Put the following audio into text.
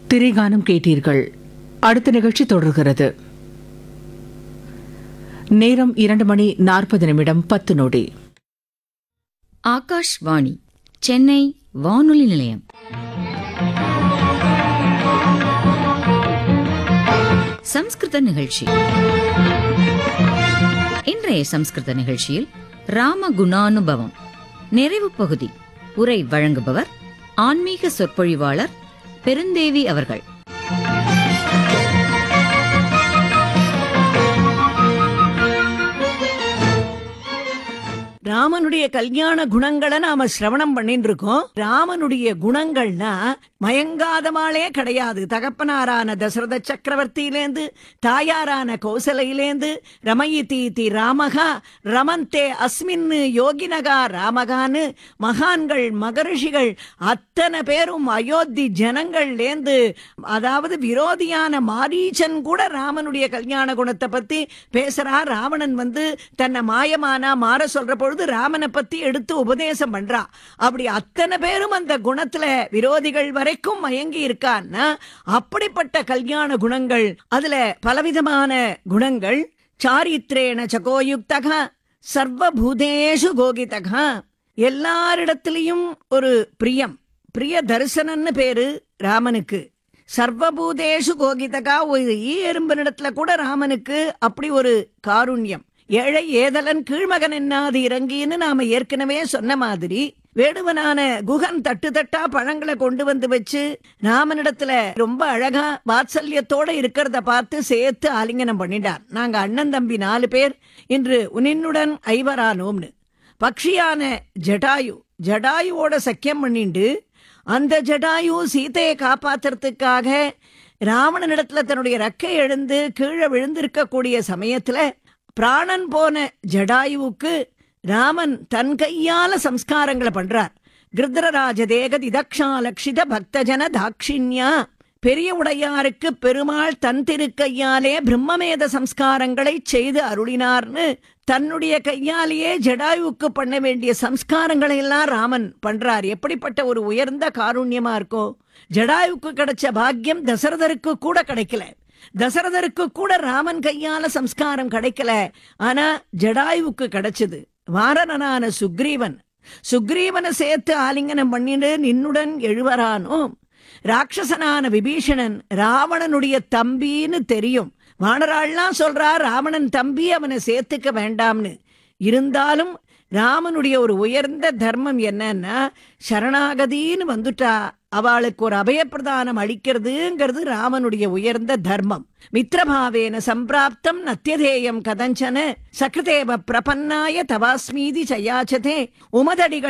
திரைகானம் கேட்டீர்கள் அடுத்த நிகழ்ச்சி தொடர்கிறது நேரம் இரண்டு மணி நாற்பது நிமிடம் பத்து நொடி ஆகாஷ்வாணி சென்னை வானொலி நிலையம் சம்ஸ்கிருத நிகழ்ச்சி இன்றைய சம்ஸ்கிருத நிகழ்ச்சியில் ராம குணானுபவம் நிறைவு பகுதி உரை வழங்குபவர் ஆன்மீக சொற்பொழிவாளர் பெருந்தேவி அவர்கள் ராமனுடைய கல்யாண குணங்களை நாம சிரவணம் பண்ணிட்டு இருக்கோம் ராமனுடைய குணங்கள்னா மயங்காதமாலே கிடையாது தகப்பனாரான தசரத சக்கரவர்த்தியிலேந்து தாயாரான கௌசலையிலேந்து ரமயி தீதி ராமகா ரமந்தே அஸ்மின் யோகினகா ராமகான்னு மகான்கள் மகரிஷிகள் அத்தனை பேரும் அயோத்தி ஜனங்கள்லேந்து அதாவது விரோதியான மாரீச்சன் கூட ராமனுடைய கல்யாண குணத்தை பத்தி பேசுறா ராவணன் வந்து தன்னை மாயமானா மாற சொல்ற பொழுது ராமனை பத்தி எடுத்து உபதேசம் பண்றா அப்படி அத்தனை பேரும் அந்த குணத்துல விரோதிகள் வரைக்கும் மயங்கி இருக்கான்னா அப்படிப்பட்ட கல்யாண குணங்கள் அதுல பலவிதமான குணங்கள் சாரித்ரேண சகோயுக்தக சர்வபூதேஷு கோகிதக எல்லாரிடத்திலையும் ஒரு பிரியம் பிரிய தரிசனன்னு பேரு ராமனுக்கு சர்வபூதேஷு கோகிதகா ஒரு ஈ எறும்பினிடத்துல கூட ராமனுக்கு அப்படி ஒரு காருண்யம் ஏழை ஏதலன் கீழ்மகன் என்னாது இறங்கின்னு நாம ஏற்கனவே சொன்ன மாதிரி வேடுவனான குகன் தட்டு தட்டா பழங்களை கொண்டு வந்து வச்சு ராமனிடத்துல ரொம்ப அழகா வாத்சல்யத்தோட இருக்கிறத பார்த்து சேர்த்து ஆலிங்கனம் பண்ணிட்டார் நாங்க அண்ணன் தம்பி நாலு பேர் இன்று உன்னுடன் ஐவரானோம்னு பக்ஷியான ஜடாயு ஜடாயுவோட சக்கியம் பண்ணிண்டு அந்த ஜடாயு சீதையை காப்பாத்துறதுக்காக ராவணனிடத்துல தன்னுடைய ரெக்கை எழுந்து கீழே விழுந்திருக்கக்கூடிய சமயத்துல பிராணன் போன ஜடாயுவுக்கு ராமன் தன் கையால சம்ஸ்காரங்களை பண்றார் கிருத்ரராஜ தேகதி தக்ஷாலக்ஷித பக்தஜன தாட்சிண்யா பெரிய உடையாருக்கு பெருமாள் தன் திருக்கையாலே பிரம்மமேத சம்ஸ்காரங்களை செய்து அருளினார்னு தன்னுடைய கையாலேயே ஜடாயுவுக்கு பண்ண வேண்டிய சம்ஸ்காரங்களை எல்லாம் ராமன் பண்றார் எப்படிப்பட்ட ஒரு உயர்ந்த காருண்யமா இருக்கோ ஜடாயுவுக்கு கிடைச்ச பாக்கியம் தசரதருக்கு கூட கிடைக்கல தசரதருக்கு கூட ராமன் கையால சம்ஸ்காரம் கிடைக்கல ஆனா ஜடாயுவுக்கு கிடைச்சது வாரணனான சுக்ரீவன் சுக்ரீவனை சேர்த்து ஆலிங்கனம் பண்ணிட்டு நின்னுடன் எழுவரானோ ராட்சசனான விபீஷணன் ராவணனுடைய தம்பின்னு தெரியும் வானராள்லாம் சொல்றா ராவணன் தம்பி அவனை சேர்த்துக்க வேண்டாம்னு இருந்தாலும் ராமனுடைய ஒரு உயர்ந்த தர்மம் என்னன்னா சரணாகதின்னு வந்துட்டா அவளுக்கு ஒரு அபயப்பிரதானம் அளிக்கிறதுங்கிறது ராமனுடைய உயர்ந்த தர்மம் மித்ரபாவேன சம்பிராப்தம் நத்தியதேயம் கதஞ்சன சகிருதேவ பிரபன்னாய தவாஸ்மீதி சயாச்சதே உமதடிகள்